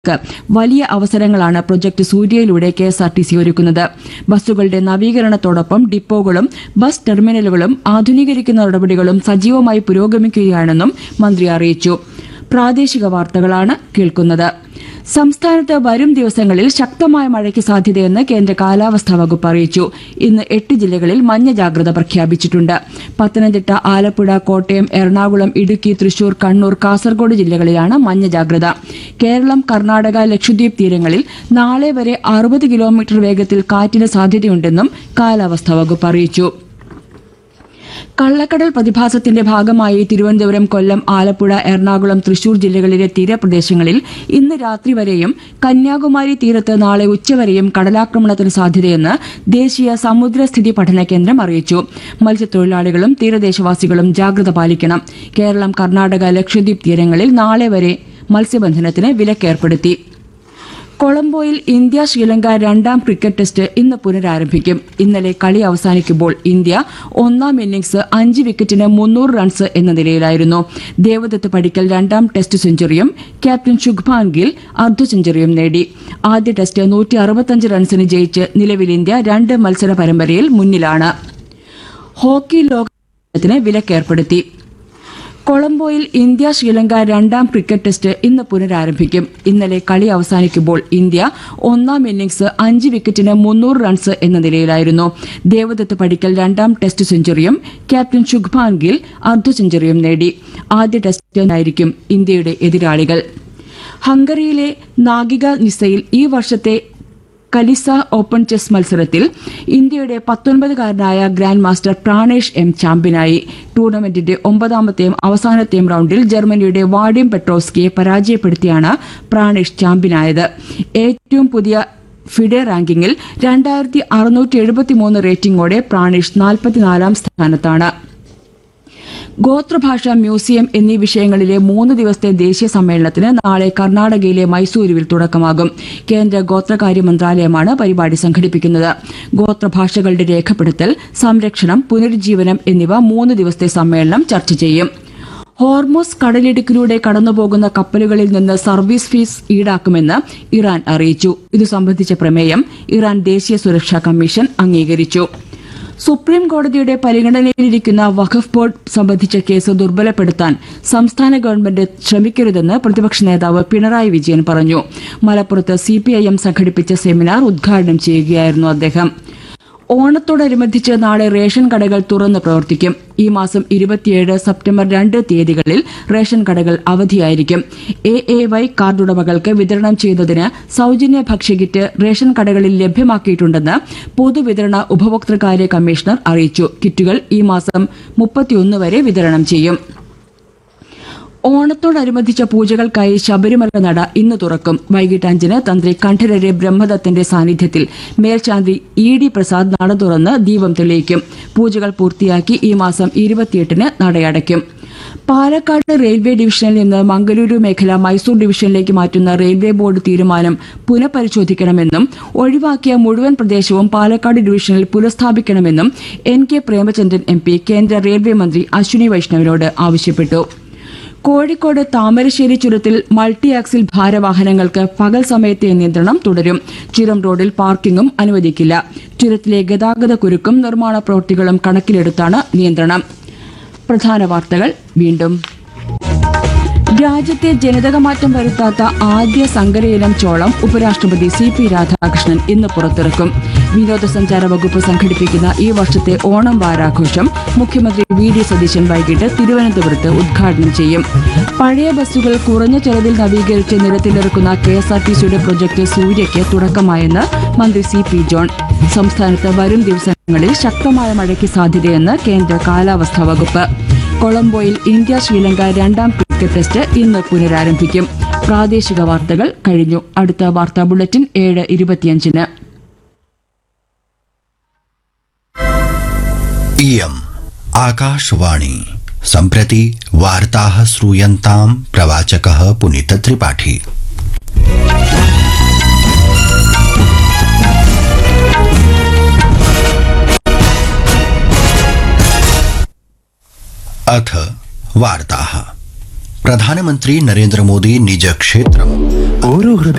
ക്ക് വലിയ അവസരങ്ങളാണ് പ്രൊജക്ട് സൂര്യയിലൂടെ K S R T C ഒരുക്കുന്നത് ബസ്സുകളുടെ നവീകരണത്തോടൊപ്പം ഡിപ്പോകളും ബസ് ടെർമിനലുകളും ആധുനീകരിക്കുന്ന നടപടികളും സജീവമായി പുരോഗമിക്കുകയാണെന്നും മന്ത്രി അറിയിച്ചു പ്രാദേശിക വാർത്തകളാണ് കേൾക്കുന്നത് സംസ്ഥാനത്ത് വരും ദിവസങ്ങളിൽ ശക്തമായ മഴയ്ക്ക് സാധ്യതയെന്ന് കേന്ദ്ര കാലാവസ്ഥാ വകുപ്പ് അറിയിച്ചു ഇന്ന് എട്ട് ജില്ലകളിൽ മഞ്ഞ ജാഗ്രത പ്രഖ്യാപിച്ചിട്ടുണ്ട് പത്തനംതിട്ട ആലപ്പുഴ കോട്ടയം എറണാകുളം ഇടുക്കി തൃശൂർ കണ്ണൂർ കാസർഗോഡ് ജില്ലകളിലാണ് മഞ്ഞ ജാഗ്രത കേരളം കർണാടക ലക്ഷദ്വീപ് തീരങ്ങളിൽ നാളെ വരെ അറുപത് കിലോമീറ്റർ വേഗത്തിൽ കാറ്റിന് സാധ്യതയുണ്ടെന്നും കാലാവസ്ഥാ വകുപ്പ് അറിയിച്ചു കള്ളക്കടൽ പ്രതിഭാസത്തിന്റെ ഭാഗമായി തിരുവനന്തപുരം കൊല്ലം ആലപ്പുഴ എറണാകുളം തൃശൂർ ജില്ലകളിലെ തീരപ്രദേശങ്ങളിൽ ഇന്ന് രാത്രി വരെയും കന്യാകുമാരി തീരത്ത് നാളെ ഉച്ചവരെയും കടലാക്രമണത്തിന് സാധ്യതയെന്ന് ദേശീയ സമുദ്രസ്ഥിതി പഠന കേന്ദ്രം അറിയിച്ചു മത്സ്യത്തൊഴിലാളികളും തീരദേശവാസികളും ജാഗ്രത പാലിക്കണം കേരളം കർണാടക ലക്ഷദ്വീപ് തീരങ്ങളിൽ നാളെ വരെ മത്സ്യബന്ധനത്തിന് വിലക്കേർപ്പെടുത്തി കൊളംബോയിൽ ഇന്ത്യ ശ്രീലങ്ക രണ്ടാം ക്രിക്കറ്റ് ടെസ്റ്റ് ഇന്ന് പുനരാരംഭിക്കും ഇന്നലെ കളി അവസാനിക്കുമ്പോൾ ഇന്ത്യ ഒന്നാം ഇന്നിംഗ്സ് അഞ്ച് വിക്കറ്റിന് മുന്നൂറ് റൺസ് എന്ന നിലയിലായിരുന്നു ദേവദത്ത് പടിക്കൽ രണ്ടാം ടെസ്റ്റ് സെഞ്ചുറിയും ക്യാപ്റ്റൻ ശുഭ്മാൻ ഗിൽ അർദ്ധ സെഞ്ചുറിയും നേടി ആദ്യ ടെസ്റ്റ് നൂറ്റി അറുപത്തഞ്ച് റൺസിന് ജയിച്ച് നിലവിൽ ഇന്ത്യ രണ്ട് മത്സര പരമ്പരയിൽ മുന്നിലാണ് ഹോക്കി ലോകത്തിന് വിലക്കേർപ്പെടുത്തി കൊളംബോയിൽ ഇന്ത്യ ശ്രീലങ്ക രണ്ടാം ക്രിക്കറ്റ് ടെസ്റ്റ് ഇന്ന് പുനരാരംഭിക്കും ഇന്നലെ കളി അവസാനിക്കുമ്പോൾ ഇന്ത്യ ഒന്നാം ഇന്നിംഗ്സ് അഞ്ച് വിക്കറ്റിന് മുന്നൂറ് റൺസ് എന്ന നിലയിലായിരുന്നു ദേവദത്ത് പടിക്കൽ രണ്ടാം ടെസ്റ്റ് സെഞ്ചുറിയും ക്യാപ്റ്റൻ ശുഭ്മാൻ ഗിൽ അർദ്ധ സെഞ്ചുറിയും നേടി ആദ്യ ടെസ്റ്റിനായിരിക്കും ഇന്ത്യയുടെ എതിരാളികൾ ഹംഗറിയിലെ നാഗിക നിസയിൽ ഈ വർഷത്തെ കലിസ ഓപ്പൺ ചെസ് മത്സരത്തിൽ ഇന്ത്യയുടെ പത്തൊൻപതുകാരനായ ഗ്രാൻഡ് മാസ്റ്റർ പ്രാണേഷ് എം ചാമ്പ്യനായി ടൂർണമെന്റിന്റെ ഒമ്പതാമത്തെയും അവസാനത്തെയും റൌണ്ടിൽ ജർമ്മനിയുടെ വാഡിം പെട്രോസ്കിയെ പരാജയപ്പെടുത്തിയാണ് പ്രാണേഷ് ചാമ്പ്യനായത് ഏറ്റവും പുതിയ ഫിഡെ റാങ്കിങ്ങിൽ രണ്ടായിരത്തി അറുന്നൂറ്റി എഴുപത്തിമൂന്ന് റേറ്റിംഗോടെ പ്രാണേഷ് നാൽപ്പത്തിനാലാം സ്ഥാനത്താണ് ഗോത്രഭാഷ മ്യൂസിയം എന്നീ വിഷയങ്ങളിലെ മൂന്ന് ദിവസത്തെ ദേശീയ സമ്മേളനത്തിന് നാളെ കർണാടകയിലെ മൈസൂരുവിൽ തുടക്കമാകും കേന്ദ്ര ഗോത്രകാര്യ മന്ത്രാലയമാണ് പരിപാടി സംഘടിപ്പിക്കുന്നത് ഗോത്രഭാഷകളുടെ രേഖപ്പെടുത്തൽ സംരക്ഷണം പുനരുജ്ജീവനം എന്നിവ മൂന്ന് ദിവസത്തെ സമ്മേളനം ചർച്ച ചെയ്യും ഹോർമോസ് കടലിടുക്കിലൂടെ കടന്നുപോകുന്ന കപ്പലുകളിൽ നിന്ന് സർവീസ് ഫീസ് ഈടാക്കുമെന്ന് ഇറാൻ അറിയിച്ചു ഇതു സംബന്ധിച്ച പ്രമേയം ഇറാൻ ദേശീയ സുരക്ഷാ കമ്മീഷൻ അംഗീകരിച്ചു സുപ്രീം കോടതിയുടെ പരിഗണനയിലിരിക്കുന്ന വഖഫ് ബോർഡ് സംബന്ധിച്ച കേസ് ദുർബലപ്പെടുത്താൻ സംസ്ഥാന ഗവൺമെന്റ് ശ്രമിക്കരുതെന്ന് പ്രതിപക്ഷ നേതാവ് പിണറായി വിജയൻ പറഞ്ഞു മലപ്പുറത്ത് സിപിഐഎം സംഘടിപ്പിച്ച സെമിനാർ ഉദ്ഘാടനം ചെയ്യുകയായിരുന്നു അദ്ദേഹം ഓണത്തോടനുബന്ധിച്ച് നാളെ റേഷൻ കടകൾ തുറന്ന് പ്രവർത്തിക്കും ഈ മാസം ഇരുപത്തിയേഴ് സെപ്റ്റംബർ രണ്ട് തീയതികളിൽ റേഷൻ കടകൾ അവധിയായിരിക്കും എ എ വൈ കാർഡുടമകൾക്ക് വിതരണം ചെയ്യുന്നതിന് സൌജന്യ ഭക്ഷ്യകിറ്റ് റേഷൻ കടകളിൽ ലഭ്യമാക്കിയിട്ടുണ്ടെന്ന് പൊതുവിതരണ ഉപഭോക്തൃകാര്യ കമ്മീഷണർ അറിയിച്ചു കിറ്റുകൾ ഈ മാസം മുപ്പത്തിയൊന്ന് വരെ വിതരണം ചെയ്യും ഓണത്തോടനുബന്ധിച്ച പൂജകൾക്കായി ശബരിമല നട ഇന്ന് തുറക്കും വൈകിട്ട് അഞ്ചിന് തന്ത്രി കണ്ഠരര് ബ്രഹ്മദത്തിന്റെ സാന്നിധ്യത്തിൽ മേൽശാന്തി ഇ ഡി പ്രസാദ് നട തുറന്ന് ദീപം തെളിയിക്കും പൂജകൾ പൂർത്തിയാക്കി ഈ മാസം ഇരുപത്തിയെട്ടിന് നടയടയ്ക്കും പാലക്കാട് റെയിൽവേ ഡിവിഷനിൽ നിന്ന് മംഗലൂരു മേഖല മൈസൂർ ഡിവിഷനിലേക്ക് മാറ്റുന്ന റെയിൽവേ ബോർഡ് തീരുമാനം പുനഃപരിശോധിക്കണമെന്നും ഒഴിവാക്കിയ മുഴുവൻ പ്രദേശവും പാലക്കാട് ഡിവിഷനിൽ പുനഃസ്ഥാപിക്കണമെന്നും N K Premachandran M P കേന്ദ്ര റെയിൽവേ മന്ത്രി അശ്വിനി വൈഷ്ണവിനോട് ആവശ്യപ്പെട്ടു കോഴിക്കോട് താമരശ്ശേരി ചുരത്തിൽ മൾട്ടി ആക്സിൽ ഭാരവാഹനങ്ങൾക്ക് പകൽ സമയത്തെ നിയന്ത്രണം തുടരും ചുരം റോഡിൽ പാർക്കിംഗും അനുവദിക്കില്ല ചുരത്തിലെ ഗതാഗത കുരുക്കും നിർമ്മാണ പ്രവൃത്തികളും കണക്കിലെടുത്താണ് നിയന്ത്രണം പ്രധാന വാർത്തകൾ വീണ്ടും രാജ്യത്തെ ജനിതകമാറ്റം വരുത്താത്ത ആദ്യ സങ്കരയിനം ചോളം ഉപരാഷ്ട്രപതി സി പി രാധാകൃഷ്ണൻ ഇന്ന് പുറത്തിറക്കും വിനോദസഞ്ചാര വകുപ്പ് സംഘടിപ്പിക്കുന്ന ഈ വർഷത്തെ ഓണം വാരാഘോഷം മുഖ്യമന്ത്രി വി ഡി സതീശൻ വൈകിട്ട് തിരുവനന്തപുരത്ത് ഉദ്ഘാടനം ചെയ്യും പഴയ ബസ്സുകൾ കുറഞ്ഞ ചെലവിൽ നവീകരിച്ച് നിരത്തിലിറക്കുന്ന കെ എസ് ആർ ടി സിയുടെ പ്രൊജക്ട് സൂര്യയ്ക്ക് തുടക്കമായെന്ന് മന്ത്രി സി പി ജോൺ സംസ്ഥാനത്ത് വരും ദിവസങ്ങളിൽ ശക്തമായ മഴയ്ക്ക് സാധ്യതയെന്ന് കേന്ദ്ര കാലാവസ്ഥാ വകുപ്പ് കൊളംബോയിൽ ഇന്ത്യ ശ്രീലങ്ക രണ്ടാം ക്രിക്കറ്റ് ടെസ്റ്റ് ഇന്ന് പുനരാരംഭിക്കും പ്രാദേശിക വാർത്തകൾ കഴിഞ്ഞു അടുത്ത വാർത്താ ബുള്ളറ്റിൻ ഏഴ് ഇരുപത്തിയഞ്ചിന് इयम् आकाशवाणी सम्प्रति वार्ताः श्रूयन्ताम् प्रवाचकः पुनीतत्रिपाठी अथ वार्ताः प्रधानमन्त्री नरेन्द्रमोदी निजक्षेत्रम् ഓരോ ഹൃദയ